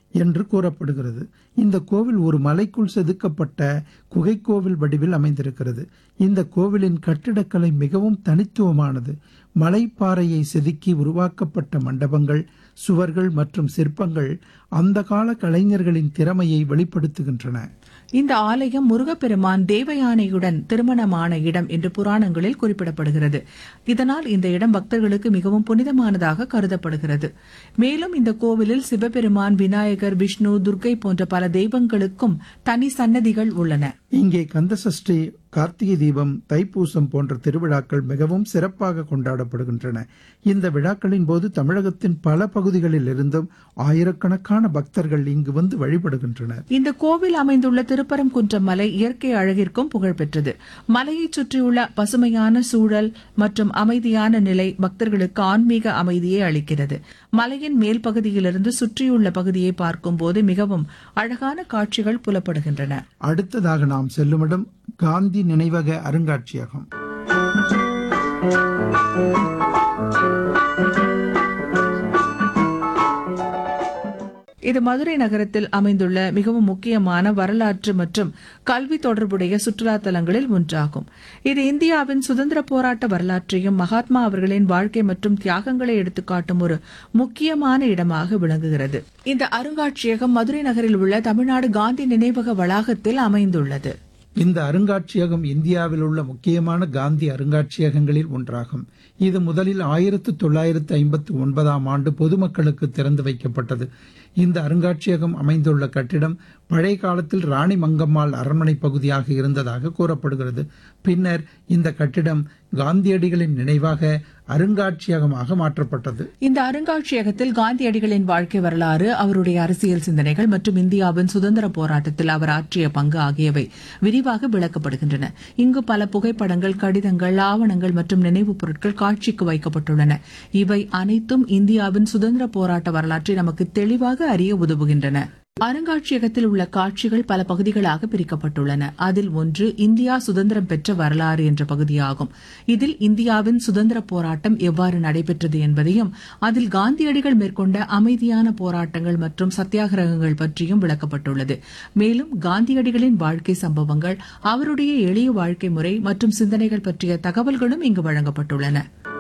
என்று கூறப்படுகிறது இந்த கோவில் ஒரு மலைக்குள் செதுக்கப்பட்ட குகை கோவில் வடிவில் அமைந்திருக்கிறது இந்த கோவிலின் கட்டிடக்கலை மிகவும் தனித்துவமானது மலைப்பாறையை செதுக்கி உருவாக்கப்பட்ட மண்டபங்கள் சுவர்கள் மற்றும் சிற்பங்கள் அந்த கால கலைஞர்களின் திறமையை வெளிப்படுத்துகின்றன இந்த ஆலயம் முருகப்பெருமான் தேவயானையுடன் திருமணமான இடம் என்று புராணங்களில் குறிப்பிடப்படுகிறது இதனால் இந்த இடம் பக்தர்களுக்கு மிகவும் புனிதமானதாக கருதப்படுகிறது மேலும் இந்த கோவிலில் சிவபெருமான் விநாயகர் விஷ்ணு துர்க்கை போன்ற பல தெய்வங்களுக்கும் தனி சன்னதிகள் உள்ளன இங்கே கந்தசஷ்டி கார்த்திகை தீபம் தைப்பூசம் போன்ற திருவிழாக்கள் மிகவும் சிறப்பாக கொண்டாடப்படுகின்றன இந்த விழாக்களின் போது தமிழகத்தின் பல பகுதிகளில் இருந்தும் ஆயிரக்கணக்கான பக்தர்கள் இங்கு வந்து வழிபடுகின்றனர் இந்த கோவில் அமைந்துள்ள திருப்பரங்குன்றம் மலை இயற்கை அழகிற்கும் புகழ்பெற்றது மலையைச் சுற்றியுள்ள பசுமையான சூழல் மற்றும் அமைதியான நிலை பக்தர்களுக்கு ஆன்மீக அமைதியை அளிக்கிறது மலையின் மேல் பகுதியிலிருந்து சுற்றியுள்ள பகுதியை பார்க்கும்போது மிகவும் அழகான காட்சிகள் புலப்படுகின்றன அடுத்ததாக நாம் செல்லுமிடம் காந்தி நினைவக அருங்காட்சியகம் இது மதுரை நகரத்தில் அமைந்துள்ள மிகவும் முக்கியமான வரலாற்று மற்றும் கல்வி தொடர்புடைய சுற்றுலா தலங்களில் ஒன்றாகும் இது இந்தியாவின் சுதந்திர போராட்ட வரலாற்றையும் மகாத்மா அவர்களின் வாழ்க்கை மற்றும் தியாகங்களை எடுத்துக்காட்டும் ஒரு முக்கியமான இடமாக விளங்குகிறது இந்த அருங்காட்சியகம் மதுரை நகரில் உள்ள தமிழ்நாடு காந்தி நினைவக வளாகத்தில் அமைந்துள்ளது இந்த அருங்காட்சியகம் இந்தியாவில் உள்ள முக்கியமான காந்தி அருங்காட்சியகங்களில் ஒன்றாகும் இது முதலில் ஆயிரத்து தொள்ளாயிரத்து ஐம்பத்தி ஒன்பதாம் ஆண்டு பொதுமக்களுக்கு திறந்து வைக்கப்பட்டது இந்த அருங்காட்சியகம் அமைந்துள்ள கட்டிடம் பழைய காலத்தில் ராணி மங்கம்மாள் அரண்மனை பகுதியாக இருந்ததாக கூறப்படுகிறது பின்னர் இந்த கட்டிடம் காந்தியடிகளின் நினைவாக அருங்காட்சியகமாக மாற்றப்பட்டது இந்த அருங்காட்சியகத்தில் காந்தியடிகளின் வாழ்க்கை வரலாறு அவருடைய அரசியல் சிந்தனைகள் மற்றும் இந்தியாவின் சுதந்திர போராட்டத்தில் அவர் ஆற்றிய பங்கு ஆகியவை விரிவாக விளக்கப்படுகின்றன இங்கு பல புகைப்படங்கள் கடிதங்கள் ஆவணங்கள் மற்றும் நினைவுப் பொருட்கள் காட்சிக்கு வைக்கப்பட்டுள்ளன இவை அனைத்தும் இந்தியாவின் சுதந்திர போராட்ட வரலாற்றை நமக்கு தெளிவாக அறிய உதவுகின்றன அருங்காட்சியகத்தில் உள்ள காட்சிகள் பல பகுதிகளாக பிரிக்கப்பட்டுள்ளன அதில் ஒன்று இந்தியா சுதந்திரம் பெற்ற வரலாறு என்ற பகுதியாகும் இதில் இந்தியாவின் சுதந்திர போராட்டம் எவ்வாறு நடைபெற்றது என்பதையும் அதில் காந்தியடிகள் மேற்கொண்ட அமைதியான போராட்டங்கள் மற்றும் சத்தியாகிரகங்கள் பற்றியும் விளக்கப்பட்டுள்ளது மேலும் காந்தியடிகளின் வாழ்க்கை சம்பவங்கள் அவருடைய எளிய வாழ்க்கை முறை மற்றும் சிந்தனைகள் பற்றிய தகவல்களும் இங்கு வழங்கப்பட்டுள்ளன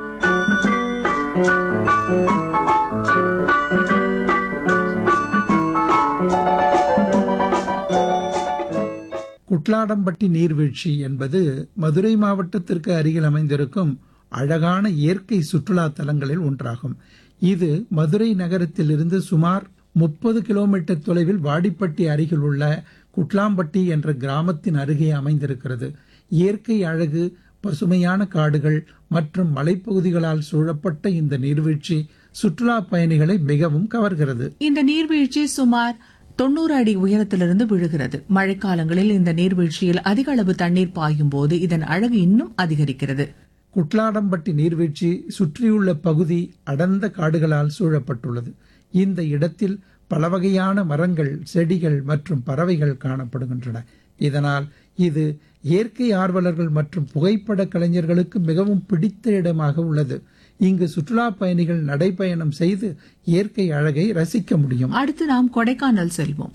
குட்லாடம்பட்டி நீர்வீழ்ச்சி என்பது மதுரை மாவட்டத்திற்கு அருகில் அமைந்திருக்கும் அழகான இயற்கை சுற்றுலா தலங்களில் ஒன்றாகும் இது மதுரை நகரத்திலிருந்து சுமார் முப்பது கிலோமீட்டர் தொலைவில் வாடிப்பட்டி அருகில் உள்ள குட்லாம்பட்டி என்ற கிராமத்தின் அருகே அமைந்திருக்கிறது இயற்கை அழகு பசுமையான காடுகள் மற்றும் மலைப்பகுதிகளால் சூழப்பட்ட இந்த நீர்வீழ்ச்சி சுற்றுலா பயணிகளை மிகவும் கவர்கிறது இந்த நீர்வீழ்ச்சி சுமார் தொண்ணூறு அடி உயரத்திலிருந்து விழுகிறது மழைக்காலங்களில் இந்த நீர்வீழ்ச்சியில் அதிக அளவு தண்ணீர் பாயும் போது இதன் அழகு இன்னும் அதிகரிக்கிறது குட்லாடம்பட்டி நீர்வீழ்ச்சி சுற்றியுள்ள பகுதி அடர்ந்த காடுகளால் சூழப்பட்டுள்ளது இந்த இடத்தில் பல வகையான மரங்கள் செடிகள் மற்றும் பறவைகள் காணப்படுகின்றன இதனால் இது இயற்கை ஆர்வலர்கள் மற்றும் புகைப்பட கலைஞர்களுக்கு மிகவும் பிடித்த இடமாக உள்ளது இங்கு சுற்றுலா பயணிகள் நடைபயணம் செய்து இயற்கை அழகை ரசிக்க முடியும் அடுத்து நாம் கொடைக்கானல் செல்வோம்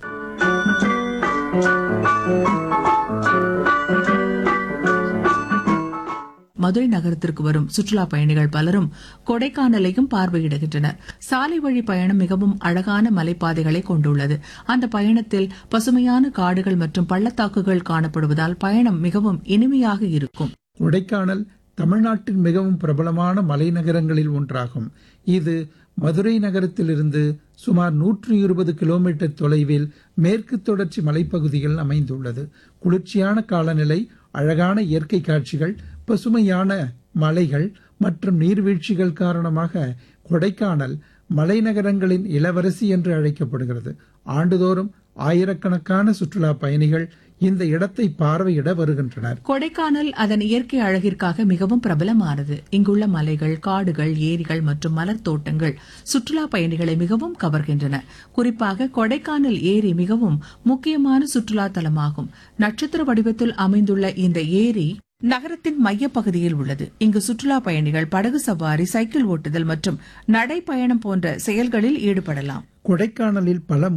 மதுரை நகரத்திற்கு வரும் சுற்றுலா பயணிகள் பலரும் கொடைக்கானலையும் பார்வையிடுகின்றனர் சாலை வழி பயணம் மிகவும் அழகான மலைப்பாதைகளை கொண்டுள்ளது அந்த பயணத்தில் பசுமையான காடுகள் மற்றும் பள்ளத்தாக்குகள் காணப்படுவதால் பயணம் மிகவும் இனிமையாக இருக்கும் கொடைக்கானல் தமிழ்நாட்டின் மிகவும் பிரபலமான மலைநகரங்களில் ஒன்றாகும் இது மதுரை நகரத்திலிருந்து சுமார் நூற்று இருபது கிலோமீட்டர் தொலைவில் மேற்கு தொடர்ச்சி மலைப்பகுதியில் அமைந்துள்ளது குளிர்ச்சியான காலநிலை அழகான இயற்கை காட்சிகள் பசுமையான மலைகள் மற்றும் நீர்வீழ்ச்சிகள் காரணமாக கொடைக்கானல் மலைநகரங்களின் இளவரசி என்று அழைக்கப்படுகிறது ஆண்டுதோறும் ஆயிரக்கணக்கான சுற்றுலா பயணிகள் இந்த இடத்தை பார்வையிட வருகின்றனர் கொடைக்கானல் அதன் இயற்கை அழகிற்காக மிகவும் பிரபலமானது இங்குள்ள மலைகள் காடுகள் ஏரிகள் மற்றும் மலர் தோட்டங்கள் சுற்றுலா பயணிகளை மிகவும் கவர்கின்றன குறிப்பாக கொடைக்கானல் ஏரி மிகவும் முக்கியமான சுற்றுலா தலமாகும் நட்சத்திர வடிவத்தில் அமைந்துள்ள இந்த ஏரி நகரத்தின் மையப்பகுதியில் உள்ளது இங்கு சுற்றுலா பயணிகள் படகு சவாரி சைக்கிள் ஓட்டுதல் மற்றும் நடைப்பயணம் போன்ற செயல்களில் ஈடுபடலாம் கொடைக்கானலில் பல